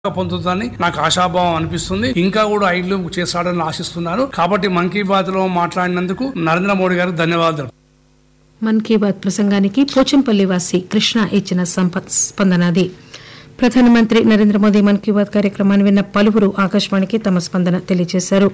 పొందుతుందని నాకు ఆశాభావం అనిపిస్తుంది ఇంకా కూడా ఐడ్లు చేస్తాడని ఆశిస్తున్నాను కాబట్టి మన్ కీ బాత్ లో మాట్లాడినందుకు నరేంద్ర మోడీ గారికి ధన్యవాదాలు మన్ కీ బాత్ ప్రసంగానికి పోచంపల్లి వాసి కృష్ణ ఇచ్చిన సంప- స్పందనాది ప్రధానమంత్రి నరేంద్ర మోదీ మన్ కీ బాత్ కార్యక్రమాన్ని విన్న పలువురు ఆకాశవాణికి తమ స్పందన తెలియజేశారు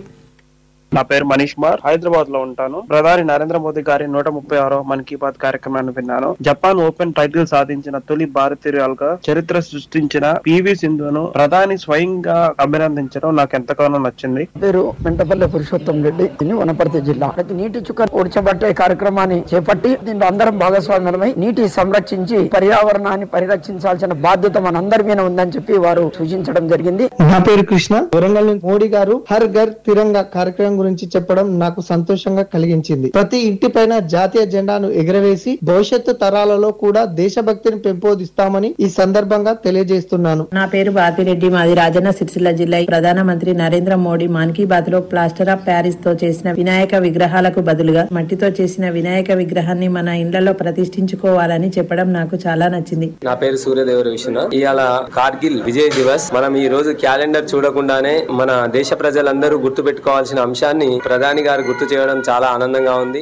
నా పేరు మనీష్ కుమార్ హైదరాబాద్ లో ఉంటాను ప్రధాని నరేంద్ర మోదీ గారి నూట ముప్పై ఆరో మన్ కీ బాత్ కార్యక్రమాన్ని విన్నాను జపాన్ ఓపెన్ టైటిల్ సాధించిన తొలి భారతీయురాలుగా చరిత్ర సృష్టించిన పివి సింధును ప్రధాని స్వయంగా అభినందించడం నాకు ఎంతగానో నచ్చింది పేరు మెంటపల్లె పురుషోత్తం రెడ్డి దీన్ని వనపర్తి జిల్లా ప్రతి నీటి చుక్క ఒడిచబట్టే కార్యక్రమాన్ని చేపట్టి దీంట్లో అందరం భాగస్వామ్యమై నీటి సంరక్షించి పర్యావరణాన్ని పరిరక్షించాల్సిన బాధ్యత మనందరి మీద ఉందని చెప్పి వారు సూచించడం జరిగింది నా పేరు కృష్ణ వరంగల్ నుంచి మోడీ గారు హర్ ఘర్ తిరంగా కార్యక్రమం గురించి చెప్పడం నాకు సంతోషంగా కలిగించింది ప్రతి ఇంటి పైన జాతీయ జెండాను ఎగరవేసి భవిష్యత్తు తరాలలో కూడా దేశభక్తిని పెంపొందిస్తామని ఈ సందర్భంగా తెలియజేస్తున్నాను నా పేరు భారతిరెడ్డి మాది రాజన్న సిరిసిల్ల జిల్లా ప్రధానమంత్రి నరేంద్ర మోడీ మన్ కీ బాత్ లో ప్లాస్టర్ ఆఫ్ ప్యారిస్ తో చేసిన వినాయక విగ్రహాలకు బదులుగా మట్టితో చేసిన వినాయక విగ్రహాన్ని మన ఇండ్లలో ప్రతిష్ఠించుకోవాలని చెప్పడం నాకు చాలా నచ్చింది నా పేరు సూర్యదేవర విశ్వనాథ్ ఇవాళ కార్గిల్ విజయ్ దివస్ మనం ఈ రోజు క్యాలెండర్ చూడకుండానే మన దేశ ప్రజలందరూ గుర్తు పెట్టుకోవాల్సిన అంశాన్ని ప్రధాని గారు గుర్తు చేయడం చాలా ఆనందంగా ఉంది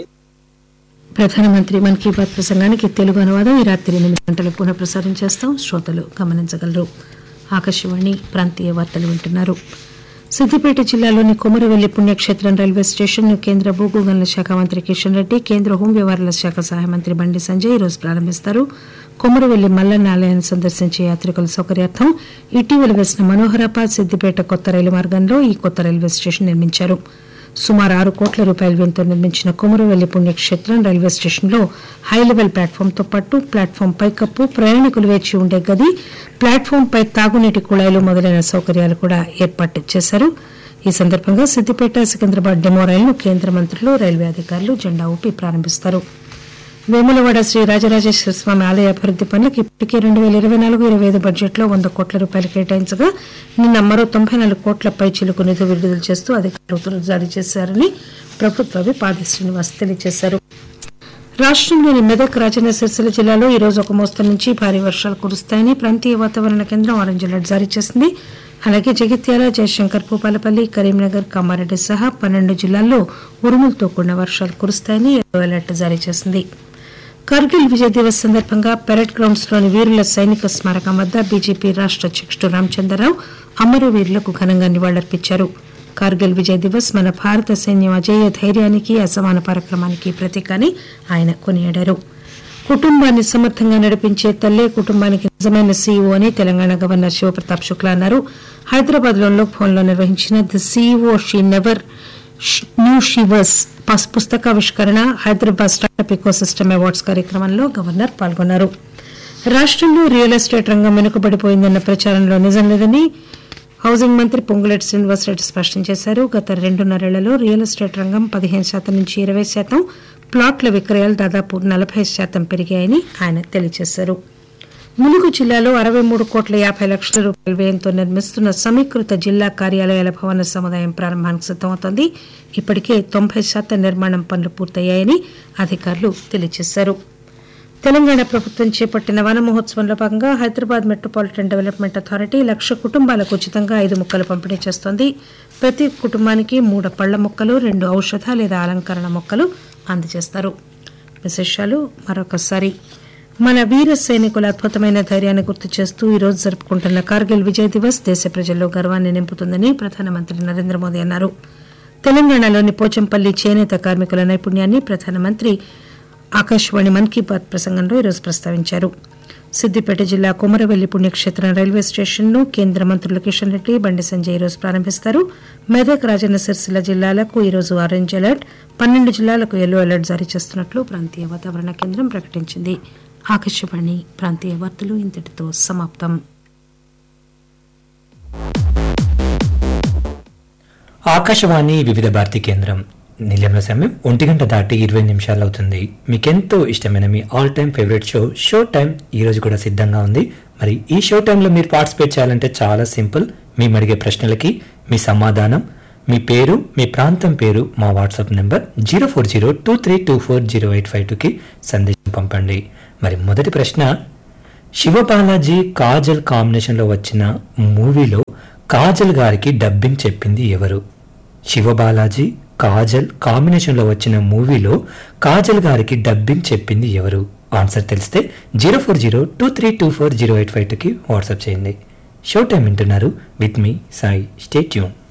ప్రధానమంత్రి మన్ కీ బాత్ ప్రసంగానికి తెలుగు అనువాదం ఈ రాత్రి ఎనిమిది గంటలకు పునః ప్రసారం చేస్తాం శ్రోతలు గమనించగలరు ఆకాశవాణి ప్రాంతీయ వార్తలు వింటున్నారు సిద్దిపేట జిల్లాలోని కొమరవెల్లి పుణ్యక్షేత్రం రైల్వే స్టేషన్ ను కేంద్ర భూగు గనుల శాఖ మంత్రి కిషన్ రెడ్డి కేంద్ర హోం వ్యవహారాల శాఖ సహాయ మంత్రి బండి సంజయ్ ఈ రోజు ప్రారంభిస్తారు కొమరవెల్లి మల్లన్న ఆలయాన్ని సందర్శించే యాత్రికుల సౌకర్యార్థం ఇటీవల వేసిన మనోహరాబాద్ సిద్దిపేట కొత్త రైలు మార్గంలో ఈ కొత్త రైల్వే స్టేషన్ నిర్మించారు సుమారు ఆరు కోట్ల రూపాయల వ్యయంతో నిర్మించిన కొమరవెల్లి పుణ్యక్షేత్రం రైల్వే స్టేషన్లో హై లెవెల్ ప్లాట్ఫామ్ తో పాటు ప్లాట్ఫామ్ పైకప్పు ప్రయాణికులు వేచి ఉండే గది ప్లాట్ఫామ్ పై తాగునీటి కుళాయిలు మొదలైన సౌకర్యాలు కూడా ఏర్పాటు చేశారు ఈ సందర్భంగా సిద్దిపేట సికింద్రాబాద్ డెమో రైలును కేంద్ర మంత్రులు రైల్వే అధికారులు జెండా ఊపి ప్రారంభిస్తారు వేములవాడ శ్రీ రాజరాజేశ్వర స్వామి ఆలయ అభివృద్ది పనులకు ఇప్పటికే రెండు వేల ఇరవై నాలుగు ఇరవై ఐదు బడ్జెట్ లో వంద కోట్ల రూపాయలు కేటాయించగా నిన్న మరో తొంభై నాలుగు కోట్ల పై చిలుకు నిధులు విడుదల చేస్తూ అధికారులు ఉత్తర్వులు జారీ చేశారని ప్రభుత్వ విప్ ఆది శ్రీనివాస్ తెలియజేశారు రాష్ట్రంలోని మెదక్ రాజన్న సిరిసిల్ల జిల్లాలో ఈ రోజు ఒక మోస్తరు నుంచి భారీ వర్షాలు కురుస్తాయని ప్రాంతీయ వాతావరణ కేంద్రం ఆరెంజ్ అలర్ట్ జారీ చేసింది అలాగే జగిత్యాల జయశంకర్ భూపాలపల్లి కరీంనగర్ కామారెడ్డి సహా పన్నెండు జిల్లాల్లో ఉరుములతో కూడిన వర్షాలు కురుస్తాయని ఎల్లో అలర్ట్ జారీ చేసింది కార్గిల్ విజయ్ దివస్ సందర్భంగా పెరడ్ గ్రౌండ్స్ లోని వీరుల సైనిక స్మారకం వద్ద బీజేపీ రాష్ట అధ్యక్షుడు రామచంద్రరావు అమరవీరులకు ఘనంగా నివాళులర్పించారు కార్గిల్ విజయ్ దివస్ మన భారత సైన్యం అజేయ ధైర్యానికి అసమాన పరాక్రమానికి ప్రతీక అని ఆయన కొనియాడారు కుటుంబాన్ని సమర్థంగా నడిపించే తల్లే కుటుంబానికి నిజమైన సీఈఓ అని తెలంగాణ గవర్నర్ శివప్రతాప్ శుక్లా అన్నారు హైదరాబాద్ లో లోక్ భవన్ లో నిర్వహించిన the CEO she never knew షీవర్స్ పస్ పుస్తకావిష్కరణ హైదరాబాద్ స్టార్టప్ ఇకోసిస్టమ్ అవార్డ్స్ కార్యక్రమంలో గవర్నర్ పాల్గొన్నారు రాష్ట్రంలో రియల్ ఎస్టేట్ రంగం వెనుకబడిపోయిందన్న ప్రచారంలో నిజం లేదని హౌసింగ్ మంత్రి పొంగులేటి శ్రీనివాసరెడ్డి స్పష్టం చేశారు గత రెండున్నరేళ్లలో రియల్ ఎస్టేట్ రంగం పదిహేను శాతం నుంచి ఇరవై శాతం ప్లాట్ల విక్రయాలు దాదాపు నలభై శాతం పెరిగాయని ఆయన తెలియజేశారు ములుగు జిల్లాలో అరవై మూడు కోట్ల యాభై లక్షల రూపాయల వ్యయంతో నిర్మిస్తున్న సమీకృత జిల్లా కార్యాలయాల భవన సముదాయం ప్రారంభానికి సిద్దమవుతోంది ఇప్పటికే తొంభై శాతం నిర్మాణం పనులు పూర్తయ్యాయని అధికారులు తెలియజేశారు తెలంగాణ ప్రభుత్వం చేపట్టిన వన మహోత్సవంలో భాగంగా హైదరాబాద్ మెట్రోపాలిటన్ డెవలప్మెంట్ అథారిటీ లక్ష కుటుంబాలకు ఉచితంగా ఐదు మొక్కలు పంపిణీ చేస్తోంది ప్రతి కుటుంబానికి మూడు పళ్ల మొక్కలు రెండు ఔషధ లేదా అలంకరణ మొక్కలు అందజేస్తారు విశేషాలు మరొకసారి మన వీర సైనికుల అద్భుతమైన ధైర్యాన్ని గుర్తు చేస్తూ ఈ రోజు జరుపుకుంటున్న కార్గిల్ విజయ్ దివస్ దేశ ప్రజల్లో గర్వాన్ని నింపుతుందని ప్రధానమంత్రి నరేంద్ర మోదీ అన్నారు తెలంగాణలోని పోచంపల్లి చేనేత కార్మికుల నైపుణ్యాన్ని ప్రధానమంత్రి ఆకాశవాణి మన్ కీ బాత్ ప్రసంగంలో ఈరోజు ప్రస్తావించారు సిద్దిపేట జిల్లా కొమరవెల్లి పుణ్యక్షేత్రం రైల్వే స్టేషన్ ను కేంద్ర మంత్రులు కిషన్ రెడ్డి బండి సంజయ్ ఈరోజు ప్రారంభిస్తారు మెదక్ రాజన్న సిరిసిల్ల జిల్లాలకు ఈరోజు ఆరెంజ్ అలర్ట్ పన్నెండు జిల్లాలకు ఎల్లో అలర్ట్ జారీ చేస్తున్నట్లు ప్రాంతీయ వాతావరణ కేంద్రం ప్రకటించింది ఆకాశవాణి ప్రాంతీయ వార్తలు ఇంతటితో సమాప్తం ఆకాశవాణి వివిధ భారతి కేంద్రం నిలయంలో సమయం ఒంటి గంట దాటి ఇరవై నిమిషాలు అవుతుంది మీకెంతో ఇష్టమైన మీ all time favourite show show time ఈ రోజు కూడా సిద్ధంగా ఉంది మరి ఈ షో టైంలో మీరు పార్టిసిపేట్ చేయాలంటే చాలా సింపుల్ మేము అడిగే ప్రశ్నలకి మీ సమాధానం మీ పేరు మీ ప్రాంతం పేరు మా WhatsApp number zero four zero two three two four zero eight five టూకి సందేశం పంపండి మరి మొదటి ప్రశ్న శివబాలాజీ కాజల్ కాంబినేషన్లో వచ్చిన మూవీలో కాజల్ గారికి డబ్బింగ్ చెప్పింది ఎవరు శివబాలాజీ కాజల్ కాంబినేషన్లో వచ్చిన మూవీలో కాజల్ గారికి డబ్బింగ్ చెప్పింది ఎవరు ఆన్సర్ తెలిస్తే zero four zero two three two four zero eight five టూకి వాట్సాప్ చేయండి షో టైం వింటున్నారు విత్ మీ సాయి స్టేట్యూన్